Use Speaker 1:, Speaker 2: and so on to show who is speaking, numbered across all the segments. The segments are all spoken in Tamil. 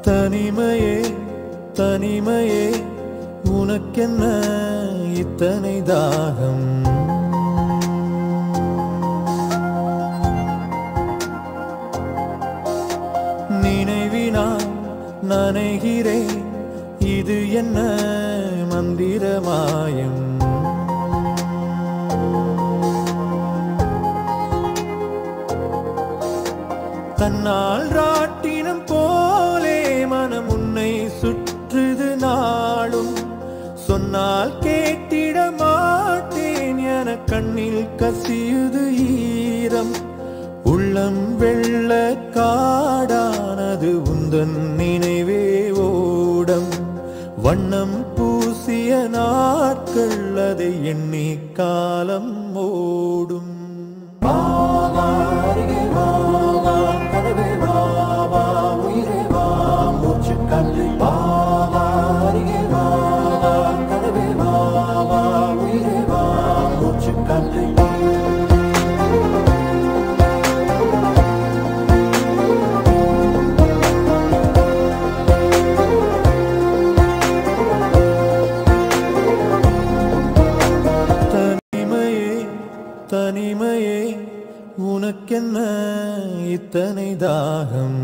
Speaker 1: தனிமையே தனிமையே உனக்கென்ன இத்தனை தாகம் நினைவினால் நனைகிறேன் இது என்ன மந்திரமாயம் தன்னால் ராட்டினம் போலே மனம் உன்னை சுற்றுது நாளும் சொன்னால் கேட்டிட மாட்டேன் என கண்ணில் கசியுது ஈரம் உள்ளம் வெள்ள காடானது உந்தன் நினைவே ஓடம் வண்ணம் பூசிய நாட்கள் அதை எண்ணி காலம் ஓடும் தனிமையே தனிமையே உனக்கென்ன இத்தனை தாகம்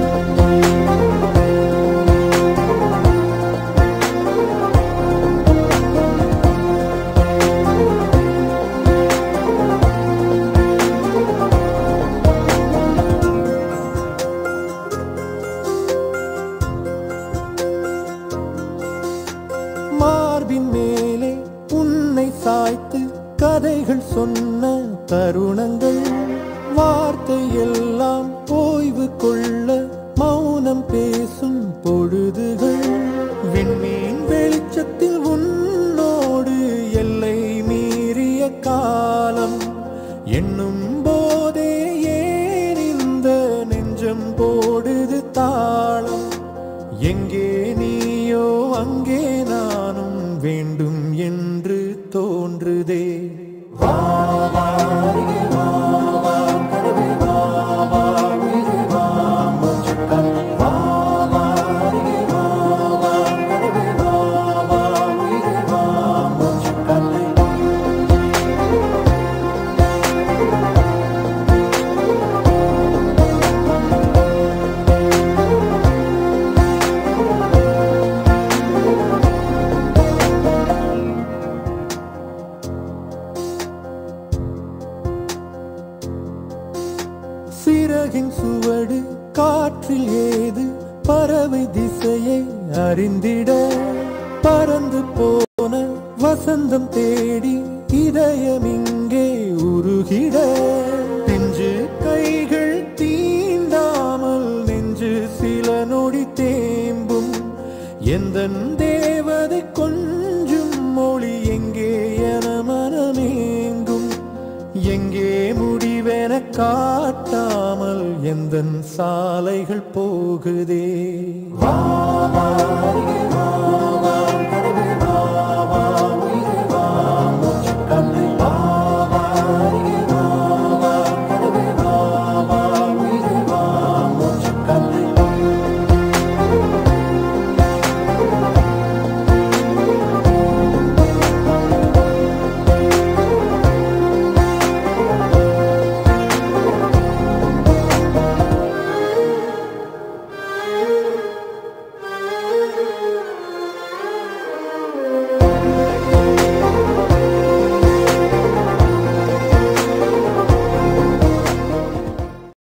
Speaker 1: மார்பின் மேலே உன்னை சாய்த்து கதைகள் சொன்ன தருணங்கள் வார்த்தை எல்லாம் ஓய்வு கொள்ள மௌனம் பேசும் பொழுதுகள் விண்மீன் வெளிச்சத்தில் உன்னோடு எல்லை மீறிய காலம் எண்ணும் போதே ஏன் இந்த நெஞ்சம் போடுது தாளம் எங்கே நீயோ அங்கே நானும் வேண்டும் என்று தோன்றுதே சிறகின் சுவடு காற்றில் ஏது பறவை திசையை அறிந்திட பறந்து போன வசந்தம் தேடி இதயம் இங்கே உருகிட நெஞ்சு கைகள் தீண்டாமல் நெஞ்சு சில நொடி தேம்பும் எந்த தேவதை கொஞ்சும் மொழி எங்கே என மனமேங்கும் எங்கே முடிவென காட்டாமல் எந்த சாலைகள் போகுதே